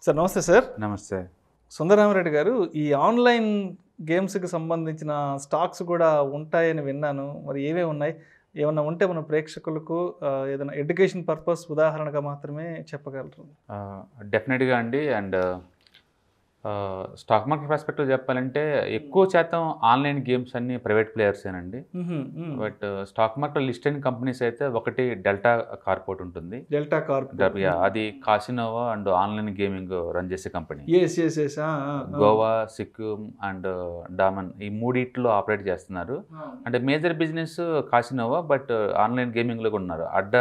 Sir నమస్తే sir నమస్తే సుందరరామరెడ్డి గారు ఈ ఆన్లైన్ గేమ్స్కి సంబంధించిన స్టాక్స్ కూడా ఉంటాయని విన్నాను మరి ఏమేమి ఉన్నాయి ఏమన్నా ఉంటే మన ప్రేక్షకులకు ఆ, ఏదైనా ఎడ్యుకేషన్ పర్పస్ ఉదాహరణగా మాత్రమే చెప్పగలరు డెఫినెట్గా అండి అండ్ స్టాక్ మార్కెట్ పర్స్పెక్టివ్ చెప్పాలంటే ఎక్కువ శాతం ఆన్లైన్ గేమ్స్ అన్ని ప్రైవేట్ ప్లేయర్సేనండి hmm, hmm. But stock market list అయిన కంపెనీస్ అయితే ఒకటి డెల్టా కార్పోర్ట్ ఉంటుంది డెల్టా కార్ప్ Yeah, అది casino and online gaming run చేసే company yes yes yes Goa Sikkim and Daman ఈ మూడిట్లో ఆపరేట్ చేస్తున్నారు అంటే major business casino but online గేమింగ్లో కూడా ఉన్నారు అడ్డ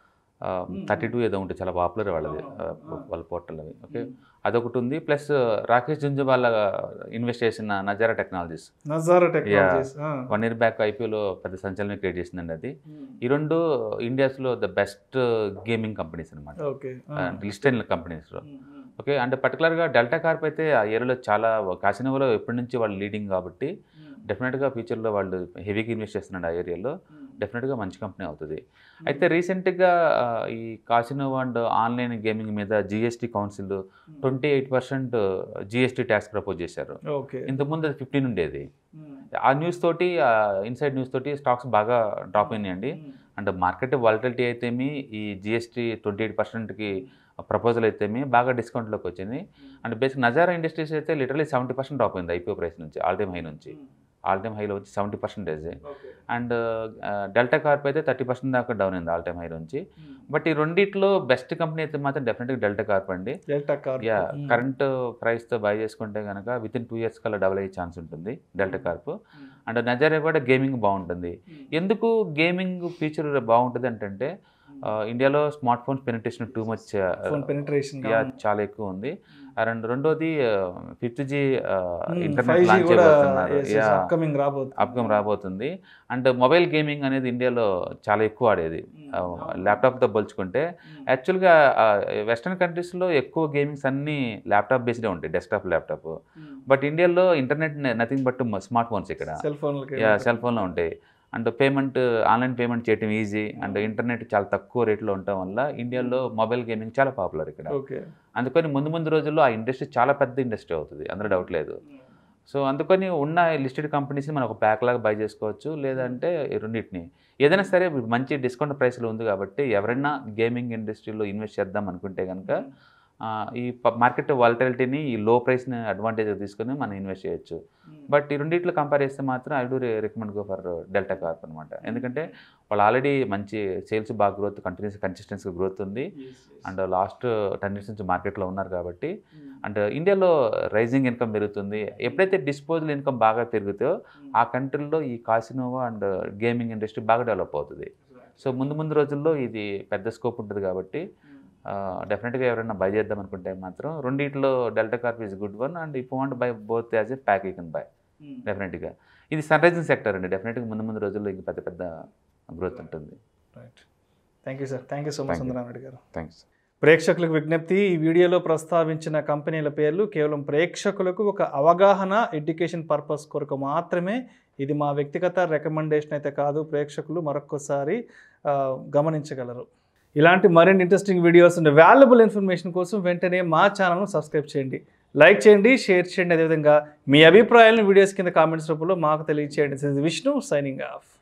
థర్టీ టూ ఏదో ఉంటుంది చాలా పాపులర్ వాళ్ళది ఆ, వాళ్ళ పోర్టల్ అవి ఓకే అదొకటి ఉంది ప్లస్ రాకేష్ జుంజువాల ఇన్వెస్ట్ చేసిన Nazara Technologies Nazara Technologies one year back ఐపీఓలో పెద్ద సంచలనం క్రియేట్ చేసిందండి అది ఈ రెండు ఇండియాస్లో ద బెస్ట్ గేమింగ్ కంపెనీస్ అనమాట ఓకే లిస్ట్ అయిన కంపెనీస్లో ఓకే అంటే పర్టికులర్గా డెల్టా కార్ప్ అయితే ఆ ఏరియాలో చాలా కాసినోవాలో ఎప్పటి నుంచి వాళ్ళు లీడింగ్ కాబట్టి డెఫినెట్గా ఫ్యూచర్లో వాళ్ళు హెవీగా ఇన్వెస్ట్ చేస్తున్నారు ఆ ఏరియాలో డెఫినెట్గా మంచి కంపెనీ అవుతుంది అయితే రీసెంట్గా ఆ, ఈ కాసినోవా అండ్ ఆన్లైన్ గేమింగ్ మీద GST council twenty eight percent GST tax propose చేశారు ఓకే ఇంతకుముందు అది ఫిఫ్టీన్ ఉండేది ఆ న్యూస్ తోటి ఇన్సైడ్ న్యూస్ తోటి స్టాక్స్ బాగా డ్రాప్ అయినాయండి అంటే మార్కెట్ వాలిటిలిటీ అయితేమి ఈ జిఎస్టీ ట్వంటీ ఎయిట్ పర్సెంట్కి ప్రపోజల్ అయితేమి బాగా డిస్కౌంట్లోకి వచ్చింది అండ్ బేసిక్ నజారా ఇండస్ట్రీస్ అయితే లిటరలీ సెవెంటీ పర్సెంట్ డ్రాప్ అయింది ఐపీఓ ప్రైస్ నుంచి ఆల్ టైమ్ హై నుంచి ఆల్ టైమ్ హైలో వచ్చి seventy percentage and Delta Corp అయితే థర్టీ పర్సెంట్ దాకా డౌన్ అయింది ఆల్ టైమ్ హై నుంచి బట్ ఈ రెండిట్లో బెస్ట్ కంపెనీ అయితే మాత్రం డెఫినెట్గా డెల్టా కార్ప్ అండి డెల్టా కార్ప్ యా కరెంట్ ప్రైస్తో బై చేసుకుంటే కనుక విత్ ఇన్ టూ ఇయర్స్ కల్లా డబుల్ అయ్యే ఛాన్స్ ఉంటుంది డెల్టా కార్ప్ అండ్ నజారా కూడా గేమింగ్ బాగుంటుంది ఎందుకు గేమింగ్ ఫీచర్ బాగుంటుంది అంటే ఆ, ఇండియాలో smartphones penetration too much phone penetration yeah చాలా ఎక్కువ ఉంది అండ్ రెండోది fifth G five internet G launch కూడా చేయబోతున్నారు యా అప్కమింగ్ రాబోతుంది అప్కమ్ రాబోతుంది అండ్ మొబైల్ గేమింగ్ అనేది ఇండియాలో చాలా ఎక్కువ ఆడేది ల్యాప్టాప్తో పోల్చుకుంటే యాక్చువల్గా వెస్ట్రన్ కంట్రీస్లో ఎక్కువ గేమింగ్స్ అన్నీ ల్యాప్టాప్ బేస్డే ఉంటాయి డెస్క్టాప్ ల్యాప్టాప్ బట్ ఇండియాలో internet nothing but smartphones ఇక్కడ సెల్ ఫోన్లకి యా సెల్ ఫోన్లో ఉంటాయి అండ్ పేమెంట్ ఆన్లైన్ పేమెంట్ చేయడం ఈజీ అండ్ ఇంటర్నెట్ చాలా తక్కువ రేట్లో ఉండటం వల్ల ఇండియాలో మొబైల్ గేమింగ్ చాలా పాపులర్ ఇక్కడ ఓకే అందుకని ముందు ముందు రోజుల్లో ఆ ఇండస్ట్రీ చాలా పెద్ద ఇండస్ట్రీ అవుతుంది అందులో డౌట్ లేదు సో అందుకని ఉన్న లిస్టెడ్ కంపెనీస్ని మనం ఒక ప్యాక్ లాగా బై చేసుకోవచ్చు లేదంటే ఈ రెండింటిని ఏదైనా సరే ఇప్పుడు మంచి డిస్కౌంట్ ప్రైస్లో ఉంది కాబట్టి ఎవరైనా గేమింగ్ ఇండస్ట్రీలో ఇన్వెస్ట్ చేద్దాం అనుకుంటే కనుక ఆ, ఈ మార్కెట్ వాలిటాలిటీని ఈ లో ప్రైస్ని అడ్వాంటేజ్ తీసుకొని మనం ఇన్వెస్ట్ చేయొచ్చు బట్ ఈ రెండిట్లో కంపేర్ చేస్తే మాత్రం I do recommend go for Delta Corp అనమాట ఎందుకంటే వాళ్ళు ఆల్రెడీ మంచి సేల్స్ బాగా గ్రోత్ కంటిన్యూస్ కన్సిస్టెన్సీ గ్రోత్ ఉంది అండ్ లాస్ట్ టెన్ ఇయర్స్ నుంచి మార్కెట్లో ఉన్నారు కాబట్టి అండ్ ఇండియాలో రైజింగ్ ఇన్కమ్ పెరుగుతుంది ఎప్పుడైతే డిస్పోజల్ ఇన్కమ్ బాగా పెరుగుతాయో ఆ కంట్రీలో ఈ కాసినోవా అండ్ గేమింగ్ ఇండస్ట్రీ బాగా డెవలప్ అవుతుంది సో ముందు ముందు రోజుల్లో ఇది పెద్ద స్కోప్ ఉంటుంది కాబట్టి డెఫినెట్గా ఎవరైనా బై చేద్దాం అనుకుంటే మాత్రం రెండిట్లో Delta Corp is good one and if want buy both as a pack you can buy డెఫినెట్గా ఇది సన్ రైజింగ్ సెక్టర్ అండి డెఫినెట్గా ముందు ముందు రోజుల్లో ఇంకా పెద్ద పెద్ద గ్రోత్ ఉంటుంది right thank you sir thank you so much Thank you. Sundaramareddy గారు థ్యాంక్స్ ప్రేక్షకులకు విజ్ఞప్తి ఈ వీడియోలో ప్రస్తావించిన కంపెనీల పేర్లు కేవలం ప్రేక్షకులకు ఒక అవగాహన ఎడ్యుకేషన్ పర్పస్ కొరకు మాత్రమే ఇది మా వ్యక్తిగత రికమెండేషన్ అయితే కాదు ప్రేక్షకులు మరొకసారి ఆ, గమనించగలరు ఇలాంటి మరిన్ని interesting videos and valuable information కోసం వెంటనే మా ఛానల్ను సబ్స్క్రైబ్ చేయండి లైక్ చేయండి షేర్ చేయండి అదేవిధంగా మీ అభిప్రాయాలను వీడియోస్ కింద కామెంట్స్ రూపంలో మాకు తెలియచేయండి విష్ణు సైనింగ్ ఆఫ్